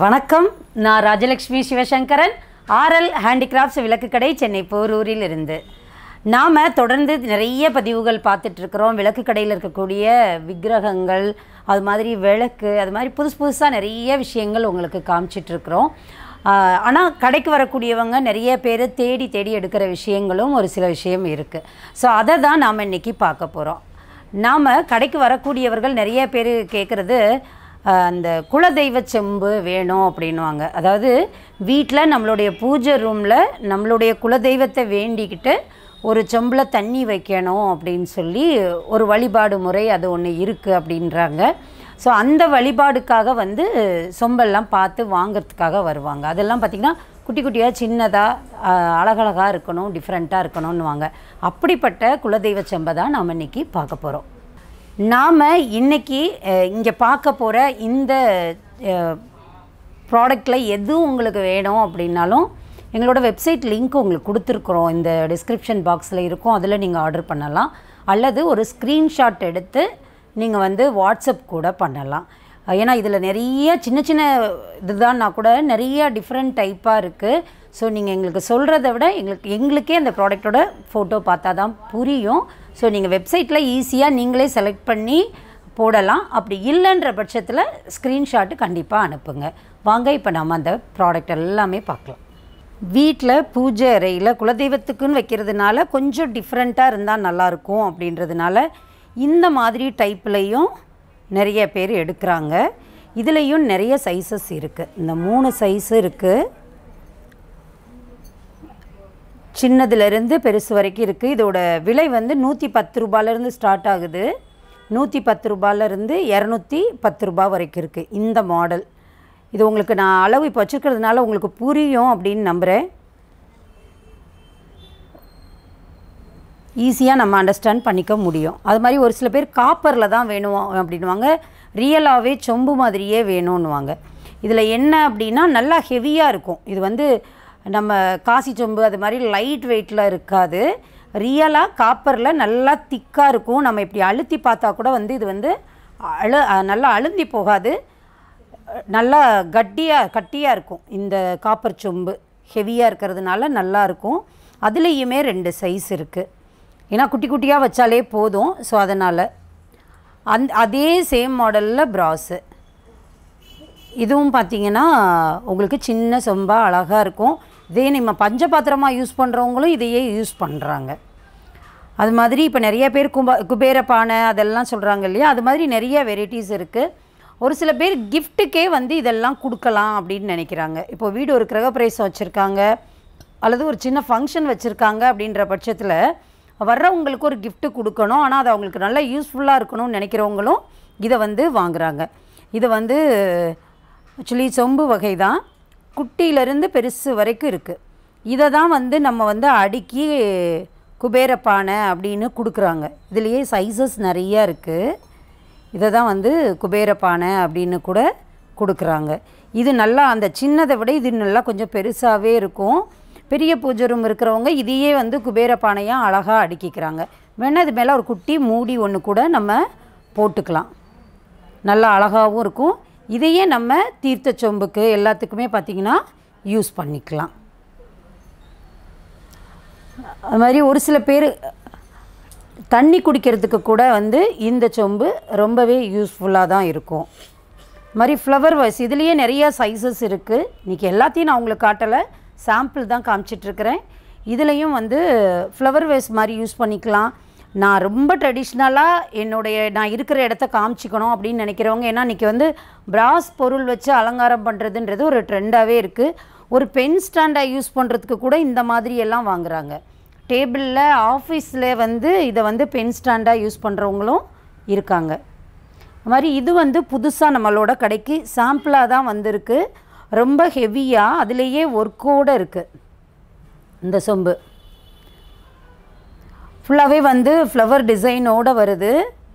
வணக்கம் நான் Rajalakshmi Sivasankaran R L handicrafts விளக்குக்கடை சென்னை போரூரில் இருந்து நாம் தொடர்ந்து நிறைய பதிவுகள் பார்த்துட்ருக்குறோம் விளக்கு கடையில் இருக்கக்கூடிய விக்கிரகங்கள் அது மாதிரி விளக்கு அது மாதிரி புதுசு புதுசாக நிறைய விஷயங்கள் உங்களுக்கு காமிச்சிட்ருக்குறோம் ஆனால் கடைக்கு வரக்கூடியவங்க நிறைய பேர் தேடி தேடி எடுக்கிற விஷயங்களும் ஒரு சில விஷயம் இருக்குது ஸோ அதை தான் நாம் இன்றைக்கி பார்க்க போகிறோம் நாம் கடைக்கு வரக்கூடியவர்கள் நிறைய பேர் கேட்குறது அஹ், அந்த குலதெய்வ செம்பு வேணும் அப்படின்வாங்க அதாவது வீட்டில் நம்மளுடைய பூஜை ரூமில் நம்மளுடைய குலதெய்வத்தை வேண்டிக்கிட்டு ஒரு செம்பில் தண்ணி வைக்கணும் அப்படின்னு சொல்லி ஒரு வழிபாடு முறை அது ஒன்று இருக்குது அப்படின்றாங்க ஸோ அந்த வழிபாடுக்காக வந்து சொம்பெல்லாம் பார்த்து வாங்கிறதுக்காக வருவாங்க அதெல்லாம் பார்த்திங்கன்னா குட்டி குட்டியாக சின்னதாக அழகழகாக இருக்கணும் டிஃப்ரெண்ட்டாக இருக்கணும்னுவாங்க அப்படிப்பட்ட குலதெய்வ செம்பை தான் நாம் இன்றைக்கி பார்க்க போகிறோம் நாம் இன்னைக்கு இங்கே பார்க்க போகிற இந்த ப்ராடக்டில் எது உங்களுக்கு வேணும் அப்படின்னாலும் எங்களோட வெப்சைட் லிங்க் உங்களுக்கு கொடுத்துருக்குறோம் இந்த டிஸ்கிரிப்ஷன் பாக்ஸில் இருக்கும் அதில் நீங்கள் ஆர்டர் பண்ணலாம் அல்லது ஒரு ஸ்க்ரீன்ஷாட் எடுத்து நீங்கள் வந்து வாட்ஸ்அப் கூட பண்ணலாம் ஏன்னா இதில் நிறைய சின்ன சின்ன இதுதான்னா கூட நிறைய டிஃப்ரெண்ட் டைப்பாக இருக்குது ஸோ நீங்கள் எங்களுக்கு சொல்கிறத விட எங்களுக்கு எங்களுக்கே அந்த ப்ராடக்ட்டோட ஃபோட்டோ பார்த்தா தான் புரியும் ஸோ நீங்கள் வெப்சைட்டில் ஈஸியாக நீங்களே செலக்ட் பண்ணி போடலாம் அப்படி இல்லைன்ற பட்சத்தில் ஸ்க்ரீன்ஷாட்டு கண்டிப்பாக அனுப்புங்க வாங்க இப்போ நம்ம அந்த ப்ராடக்ட் எல்லாமே பார்க்கலாம் வீட்டில் பூஜை அறையில் குலதெய்வத்துக்குன்னு வைக்கிறதுனால கொஞ்சம் டிஃப்ரெண்ட்டாக இருந்தால் நல்லாயிருக்கும் அப்படின்றதுனால இந்த மாதிரி டைப்லேயும் நிறைய பேர் எடுக்கிறாங்க இதுலேயும் நிறைய சைஸஸ் இருக்குது இந்த மூணு சைஸ் இருக்குது சின்னதுலேருந்து பெருசு வரைக்கும் இருக்குது இதோட விலை வந்து நூற்றி பத்து ரூபாயிலேருந்து ஸ்டார்ட் ஆகுது நூற்றி பத்து ரூபாயிலேருந்து இரநூத்தி பத்து ரூபா வரைக்கும் இருக்குது இந்த மாடல் இது உங்களுக்கு நான் அளவு இப்போ வச்சுருக்கிறதுனால உங்களுக்கு புரியும் அப்படின்னு நம்புகிறேன் ஈஸியாக நம்ம அண்டர்ஸ்டாண்ட் பண்ணிக்க முடியும் அது மாதிரி ஒரு சில பேர் காப்பரில் தான் வேணும் அப்படின்வாங்க ரியலாகவே சொம்பு மாதிரியே வேணும்னுவாங்க இதில் என்ன அப்படின்னா நல்லா ஹெவியாக இருக்கும் இது வந்து நம்ம காசி சொம்பு அது மாதிரி லைட் வெயிட்டில் இருக்காது ரியலாக காப்பரில் நல்லா திக்காக இருக்கும் நம்ம இப்படி அழுத்தி பார்த்தா கூட வந்து இது வந்து அழு அஹ் நல்லா அழுந்தி போகாது நல்லா கட்டியாக கட்டியாக இருக்கும் இந்த காப்பர் சொம்பு ஹெவியாக இருக்கிறதுனால நல்லா இருக்கும் அதுலேயுமே ரெண்டு சைஸ் இருக்குது ஏன்னா குட்டி குட்டியாக வச்சாலே போதும் ஸோ அதனால் அந் அதே சேம் மாடலில் ப்ராஸு இதுவும் பார்த்தீங்கன்னா உங்களுக்கு சின்ன சொம்பாக அழகாக இருக்கும் இதே நம்ம பஞ்ச பாத்திரமாக யூஸ் பண்ணுறவங்களும் இதையே யூஸ் பண்ணுறாங்க அது மாதிரி இப்போ நிறைய பேர் கும்ப குபேர பானை அதெல்லாம் சொல்கிறாங்க இல்லையா அது மாதிரி நிறைய வெரைட்டிஸ் இருக்குது ஒரு சில பேர் கிஃப்ட்டுக்கே வந்து இதெல்லாம் கொடுக்கலாம் அப்படின்னு நினைக்கிறாங்க இப்போ வீடு ஒரு கிரகப்பிரவேசம் வச்சுருக்காங்க அல்லது ஒரு சின்ன ஃபங்க்ஷன் வச்சுருக்காங்க அப்படின்ற பட்சத்தில் வர்றவங்களுக்கு ஒரு gift கொடுக்கணும் ஆனால் அது அவங்களுக்கு நல்லா யூஸ்ஃபுல்லாக இருக்கணும்னு நினைக்கிறவங்களும் இதை வந்து வாங்குறாங்க இதை வந்து ஆக்சுவலி சொம்பு வகை தான் குட்டியிலேருந்து பெருசு வரைக்கும் இருக்குது இதை தான் வந்து நம்ம வந்து அடுக்கி குபேர பானை அப்படின்னு கொடுக்குறாங்க இதுலேயே சைஸஸ் நிறைய இருக்குது இதை தான் வந்து குபேர பானை அப்படின்னு கூட கொடுக்குறாங்க இது நல்லா அந்த சின்னதை விட இது நல்லா கொஞ்சம் பெருசாகவே இருக்கும் பெரிய பூஜை ரூம் இருக்கிறவங்க இதையே வந்து குபேர பானையாக அழகாக அடுக்கிக்கிறாங்க வேணால் இது மேலே ஒரு குட்டி மூடி ஒன்று கூட நம்ம போட்டுக்கலாம் நல்லா அழகாகவும் இருக்கும் இதையே நம்ம தீர்த்த சொம்புக்கு எல்லாத்துக்குமே பார்த்திங்கன்னா யூஸ் பண்ணிக்கலாம் அது மாதிரி ஒரு சில பேர் தண்ணி குடிக்கிறதுக்கு கூட வந்து இந்த சொம்பு ரொம்பவே யூஸ்ஃபுல்லாக தான் இருக்கும் இது மாதிரி ஃப்ளவர் வைஸ் இதுலேயே நிறைய சைஸஸ் இருக்குது இன்றைக்கி எல்லாத்தையும் நான் உங்களுக்கு காட்டலை சாம்பிள் தான் காமிச்சிட்ருக்கிறேன் இதுலேயும் வந்து ஃப்ளவர் வேஸ் மாதிரி யூஸ் பண்ணிக்கலாம் நான் ரொம்ப ட்ரெடிஷ்னலாக என்னுடைய நான் இருக்கிற இடத்த காமிச்சிக்கணும் அப்படின்னு நினைக்கிறவங்க ஏன்னா இன்றைக்கி வந்து பிராஸ் பொருள் வச்சு அலங்காரம் பண்ணுறதுன்றது ஒரு ட்ரெண்டாகவே இருக்குது ஒரு பென் ஸ்டாண்டை யூஸ் பண்ணுறதுக்கு கூட இந்த மாதிரி எல்லாம் வாங்குறாங்க டேபிளில் ஆஃபீஸில் வந்து இதை வந்து பென் ஸ்டாண்டாக யூஸ் பண்ணுறவங்களும் இருக்காங்க அது மாதிரி இது வந்து புதுசாக நம்மளோட கடைக்கு சாம்பிளாக தான் வந்திருக்கு ரொம்ப ஹெவியாக அதுலேயே ஒர்க்கோடு இருக்குது இந்த சொம்பு ஃபுல்லாகவே வந்து ஃப்ளவர் டிசைனோடு வருது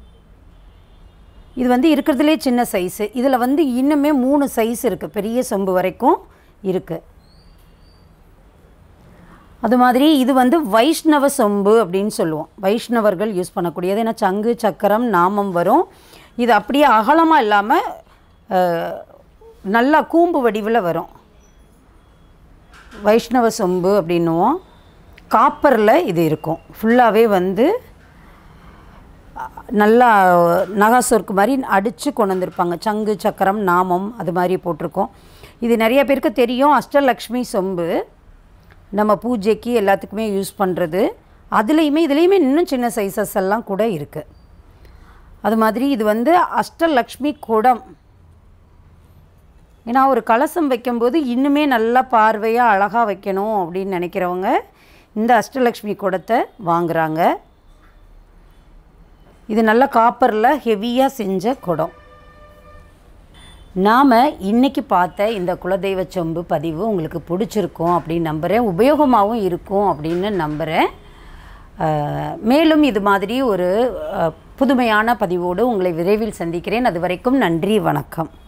இது வந்து இருக்கிறதுலே சின்ன சைஸு இதில் வந்து இன்னுமே மூணு சைஸ் இருக்குது பெரிய சொம்பு வரைக்கும் இருக்குது அது மாதிரி இது வந்து வைஷ்ணவ சொம்பு அப்படின்னு சொல்லுவோம் வைஷ்ணவர்கள் யூஸ் பண்ணக்கூடியது ஏன்னா சங்கு சக்கரம் நாமம் வரும் இது அப்படியே அகலமாக இல்லாமல் நல்லா கூம்பு வடிவில் வரும் வைஷ்ணவ சொம்பு அப்படின்னுவோம் காப்பரில் இது இருக்கும் ஃபுல்லாகவே வந்து நல்லா நகாசொர்க்கு மாதிரி அடித்து கொண்டு வந்திருப்பாங்க சங்கு சக்கரம் நாமம் அது மாதிரி போட்டிருக்கோம் இது நிறைய பேருக்கு தெரியும் அஷ்டலக்ஷ்மி சொம்பு நம்ம பூஜைக்கு எல்லாத்துக்குமே யூஸ் பண்ணுறது அதுலேயுமே இதுலேயுமே இன்னும் சின்ன சைஸஸ் எல்லாம் கூட இருக்குது அது மாதிரி இது வந்து அஷ்டலக்ஷ்மி குடம் ஏன்னா ஒரு கலசம் வைக்கும்போது இன்னுமே நல்லா பார்வையாக அழகாக வைக்கணும் அப்படின்னு நினைக்கிறவங்க இந்த அஷ்டலக்ஷ்மி குடத்தை வாங்குகிறாங்க இது நல்ல காப்பரில் ஹெவியாக செஞ்ச குடம் நாம் இன்றைக்கி பார்த்த இந்த குலதெய்வ சொம்பு பதிவு உங்களுக்கு பிடிச்சிருக்கும் அப்படின்னு நம்புகிறேன் உபயோகமாகவும் இருக்கும் அப்படின்னு நம்புகிறேன் அஹ், மேலும் இது மாதிரி ஒரு அஹ், புதுமையான பதிவோடு உங்களை விரைவில் சந்திக்கிறேன் அது வரைக்கும் நன்றி வணக்கம்